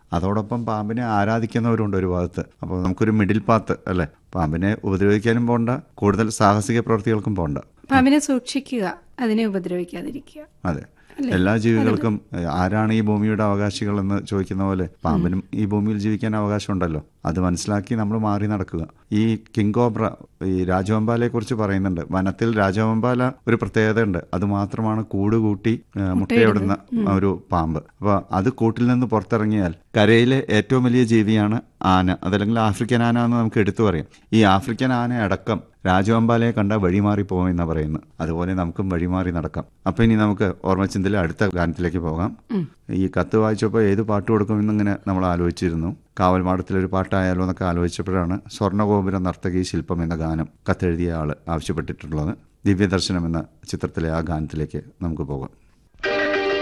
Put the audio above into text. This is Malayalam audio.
അതോടൊപ്പം പാമ്പിനെ ആരാധിക്കുന്നവരുണ്ട് ഒരു ഭാഗത്ത് അപ്പോൾ നമുക്കൊരു മിഡിൽ പാത്ത് അല്ലേ പാമ്പിനെ ഉപദ്രവിക്കാനും പോണ്ട കൂടുതൽ സാഹസിക പ്രവൃത്തികൾക്കും പോണ്ട പാമ്പിനെ സൂക്ഷിക്കുക അതിനെ ഉപദ്രവിക്കാതിരിക്കുക അതെ എല്ലാ ജീവികൾക്കും ഏ, ആരാണ് ഈ ഭൂമിയുടെ അവകാശികൾ എന്ന് ചോദിക്കുന്ന പോലെ പാമ്പിനും ഈ ഭൂമിയിൽ ജീവിക്കാൻ അവകാശമുണ്ടല്ലോ അത് മനസ്സിലാക്കി നമ്മൾ മാറി നടക്കുക ഈ കിങ് കോബ്ര ഈ രാജവമ്പാലയെ കുറിച്ച് പറയുന്നുണ്ട് വനത്തിൽ രാജവമ്പാല ഒരു പ്രത്യേകത ഉണ്ട് അത് മാത്രമാണ് കൂട് കൂട്ടി ഏ, മുട്ടയിടുന്ന ഒരു പാമ്പ് അപ്പൊ അത് കൂട്ടിൽ നിന്ന് പുറത്തിറങ്ങിയാൽ കരയിലെ ഏറ്റവും വലിയ ജീവിയാണ് ആന അതല്ലെങ്കിൽ ആഫ്രിക്കൻ ആന എന്ന് നമുക്ക് എടുത്തു പറയാം ഈ ആഫ്രിക്കൻ ആന അടക്കം രാജവമ്പാലയെ കണ്ട വഴിമാറി പോകുമെന്നാ പറയുന്നത് അതുപോലെ നമുക്കും വഴിമാറി നടക്കാം അപ്പൊ ഇനി നമുക്ക് ഓർമ്മച്ചിന്തയിലെ അടുത്ത ഗാനത്തിലേക്ക് പോകാം ഈ കത്ത് വായിച്ചപ്പോൾ ഏത് പാട്ട് കൊടുക്കുമെന്നിങ്ങനെ നമ്മൾ ആലോചിച്ചിരുന്നു കാവൽമാടത്തിലൊരു പാട്ടായാലോ എന്നൊക്കെ ആലോചിച്ചപ്പോഴാണ് സ്വർണ്ണഗോപുര നർത്തകി ശില്പം എന്ന ഗാനം കത്തെഴുതിയ ആൾ ആവശ്യപ്പെട്ടിട്ടുള്ളത് ദിവ്യദർശനം എന്ന ചിത്രത്തിലെ ആ ഗാനത്തിലേക്ക് നമുക്ക് പോകാം